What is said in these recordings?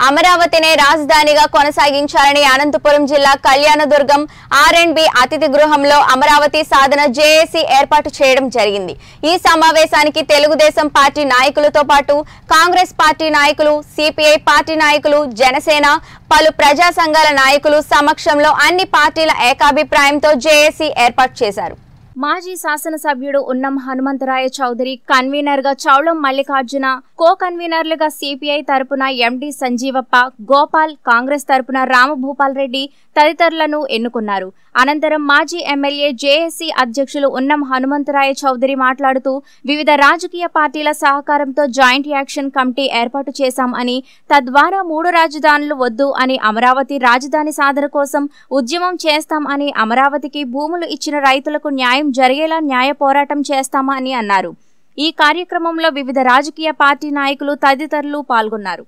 అమరావతినే రాజధానిగా కొనసాగించాలని అనంతపురం జిల్లా కళ్యాణదుర్గం ఆర్ అండ్ బి అతిథి గృహంలో అమరావతి సాధన జేఏసీ ఏర్పాటు చేయడం జరిగింది ఈ సమావేశానికి తెలుగుదేశం పార్టీ నాయకులతో పాటు కాంగ్రెస్ పార్టీ నాయకులు సిపిఐ పార్టీ నాయకులు జనసేన పలు ప్రజా సంఘాల నాయకులు సమక్షంలో అన్ని పార్టీల ఏకాభిప్రాయంతో జేఏసీ ఏర్పాటు చేశారు మాజీ శాసనసభ్యుడు ఉన్నం హనుమంతరాయ చౌదరి కన్వీనర్ గా చౌళం మల్లికార్జున కో కన్వీనర్లుగా సిపిఐ తరపున ఎండి సంజీవప్ప గోపాల్ కాంగ్రెస్ తరపున రామభూపాల్ రెడ్డి తదితరులను ఎన్నుకున్నారు అనంతరం మాజీ ఎమ్మెల్యే జేఏసీ అధ్యక్షులు ఉన్నం హనుమంతరాయ చౌదరి మాట్లాడుతూ వివిధ రాజకీయ పార్టీల సహకారంతో జాయింట్ యాక్షన్ కమిటీ ఏర్పాటు చేశాం అని తద్వారా మూడు రాజధానులు వద్దు అని అమరావతి రాజధాని సాధన కోసం ఉద్యమం చేస్తాం అని అమరావతికి భూములు ఇచ్చిన రైతులకు న్యాయం జరిగేలా న్యాయ పోరాటం చేస్తామని అన్నారు ఈ కార్యక్రమంలో వివిధ రాజకీయ పార్టీ నాయకులు తదితరులు పాల్గొన్నారు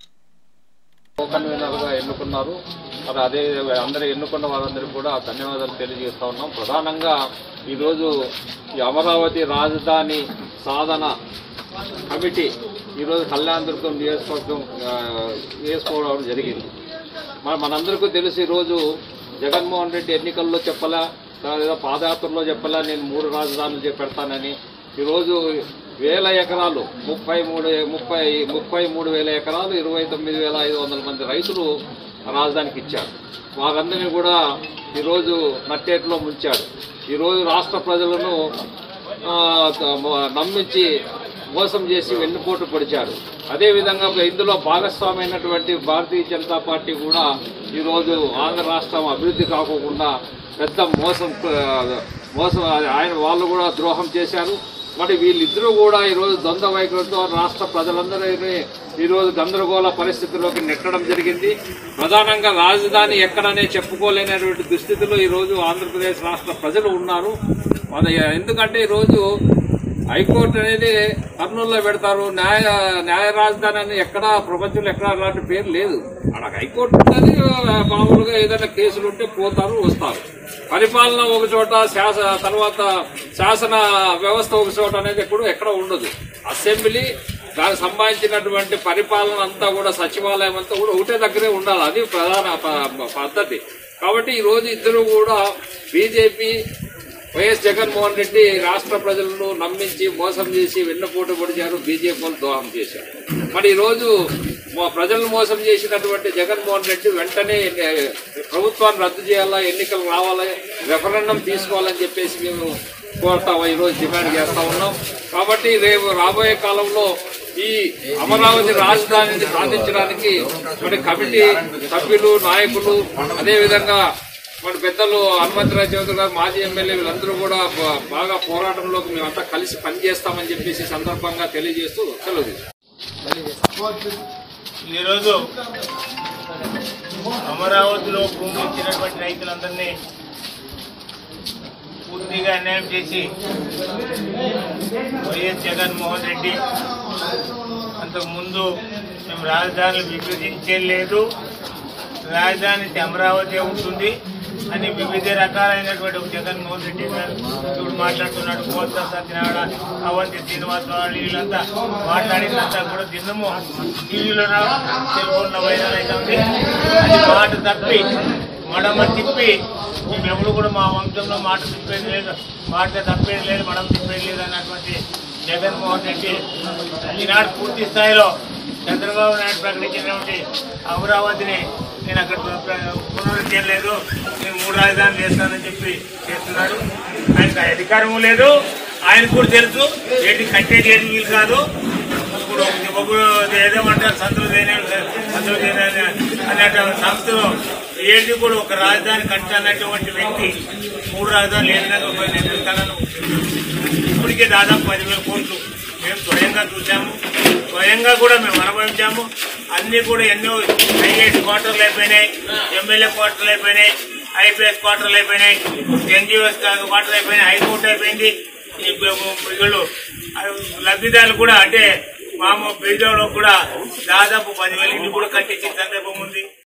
కన్వీనర్గా ఎన్నుకున్నారు మరి అదే అందరూ ఎన్నుకున్న వారందరికీ కూడా ధన్యవాదాలు తెలియజేస్తా ఉన్నాం ప్రధానంగా ఈరోజు ఈ అమరావతి రాజధాని సాధన కమిటీ ఈరోజు కళ్యాణదుర్గం నియోజకవర్గం ఆ, వేసుకోవడం జరిగింది మరి మనందరికీ తెలుసు ఈరోజు జగన్మోహన్ రెడ్డి ఎన్నికల్లో చెప్పలా లేదా పాదయాత్రలో చెప్పలా నేను మూడు రాజధానులు చే- పెడతానని ఈరోజు వేల ఎకరాలు ముప్పై మూడు ముప్పై ముప్పై మూడు వేల ఎకరాలు ఇరవై తొమ్మిది వేల ఐదు వందల మంది రైతులు రాజధానికి ఇచ్చారు వారందరినీ కూడా ఈరోజు నట్టేట్లో ముంచాడు ఈరోజు రాష్ట్ర ప్రజలను ఆ, త- నమ్మించి మోసం చేసి వెన్నుపోటు పొడిచాడు అదేవిధంగా ఇందులో భాగస్వామైనటువంటి భారతీయ జనతా పార్టీ కూడా ఈరోజు ఆంధ్ర రాష్ట్రం అభివృద్ధి కాకోకుండా పెద్ద మోసం ఆ, మోసం ఆయన వాళ్ళు కూడా ద్రోహం చేశారు మరి వీళ్ళిద్దరూ కూడా ఈరోజు ద్వంద్వ వైఖరితో రాష్ట్ర ప్రజలందరినీ ఈరోజు గందరగోళ పరిస్థితుల్లోకి నెట్టడం జరిగింది ప్రధానంగా రాజధాని ఎక్కడనే చెప్పుకోలేనటువంటి దుస్థితిలో ఈరోజు ఆంధ్రప్రదేశ్ రాష్ట్ర ప్రజలు ఉన్నారు మన ఎందుకంటే ఈరోజు హైకోర్టు అనేది కర్నూలులో పెడతారు న్యాయ న్యాయ రాజధాని అని ఎక్కడా ప్రపంచంలో ఎక్కడా అలాంటి పేరు లేదు అక్కడ హైకోర్టు ఉంటుంది మామూలుగా ఏదైనా కేసులు ఉంటే పోతారు వస్తారు పరిపాలన ఒక చోట శాస తర్వాత శాసన వ్యవస్థ ఒక చోట అనేది ఎప్పుడు ఎక్కడ ఉండదు అసెంబ్లీ దానికి సంబంధించినటువంటి పరిపాలన అంతా కూడా సచివాలయం అంతా కూడా ఒకటే దగ్గరే ఉండాలి అది ప్రధాన ప- పద్ధతి కాబట్టి ఈ రోజు ఇద్దరు కూడా బీజేపీ వైఎస్ జగన్మోహన్ రెడ్డి రాష్ట్ర ప్రజలను నమ్మించి మోసం చేసి వెన్నుపోటు పొడిచారు బీజేపీ వాళ్ళు దోహం చేశారు మరి ఈరోజు మా ప్రజలను మోసం చేసినటువంటి జగన్మోహన్ రెడ్డి వెంటనే ఎన్ని- ప్రభుత్వాన్ని రద్దు చేయాలా ఎన్నికలు రావాలి రెఫరెండం తీసుకోవాలని చెప్పేసి మేము కోరుతా ఈరోజు డిమాండ్ చేస్తా ఉన్నాం కాబట్టి రేపు రాబోయే కాలంలో ఈ అమరావతి రాజధానిని సాధించడానికి మరి కమిటీ సభ్యులు నాయకులు అదేవిధంగా మన పెద్దలు హనుమంతరావు చౌదరి గారు మాజీ ఎమ్మెల్యే వీళ్ళందరూ కూడా బా- బాగా పోరాటంలోకి మేమంతా కలిసి పనిచేస్తామని చెప్పేసి ఈ సందర్భంగా తెలియజేస్తూ సెలవు ఈరోజు అమరావతిలో భూమి ఇచ్చినటువంటి రైతులందరినీ పూర్తిగా అన్యాయం చేసి వైఎస్ జగన్మోహన్ రెడ్డి అంతకుముందు మేము రాజధానులు విభజించే లేదు రాజధాని అమరావతి ఉంటుంది అని వివిధ రకాలైనటువంటి ఒక జగన్మోహన్ రెడ్డి గారు ఇప్పుడు మాట్లాడుతున్నాడు కోత సత్యనారాయణ అవంతి శ్రీనివాస్ వాళ్ళు వీళ్ళంతా మాట్లాడినంతా కూడా దినము టీవీలో సెల్ఫోన్లో వైరల్ అవుతుంది అది మాట తప్పి మడమ తిప్పి మేము ఎప్పుడు కూడా మా వంశంలో మాట తిప్పేది లేదు మాట తప్పేది లేదు మడమ తిప్పేది లేదు అన్నటువంటి జగన్మోహన్ రెడ్డి ఈనాడు పూర్తి స్థాయిలో చంద్రబాబు నాయుడు ప్రకటించినటువంటి అమరావతిని నేను అక్కడ పునరుద్ధరించలేదు నేను మూడు రాజధానులు చేస్తానని చెప్పి చేస్తున్నాడు ఆయనకు అధికారం లేదు ఆయనకు కూడా తెలుసు ఏంటి కట్టేది ఏది వీలు కాదు ఇప్పుడు ఒకరు ఏదేమంటారు సంతులు దేనే సంతులు దేనే అనేటువంటి సంస్థలో ఏది కూడా ఒక రాజధాని కట్టాలన్నటువంటి వ్యక్తి మూడు రాజధానులు ఏ విధంగా పోయి నిర్మిస్తానని ఇప్పటికే దాదాపు పదివేల కోట్లు మేము స్వయంగా చూసాము స్వయంగా కూడా మేము అనుభవించాము అన్ని కూడా ఎన్నో ఐఏఎస్ క్వార్టర్లు అయిపోయినాయి ఎమ్మెల్యే క్వార్టర్లు అయిపోయినాయి ఐపీఎస్ క్వార్టర్లు అయిపోయినాయి ఎన్జిఓఎస్ క్వార్టర్ అయిపోయినాయి హైకోర్టు అయిపోయింది ఈ వీళ్ళు లబ్ధిదారులు కూడా అంటే మామూలు బీజంలో కూడా దాదాపు పదివేల ఇల్లు కూడా కట్టించిన సందర్భం ఉంది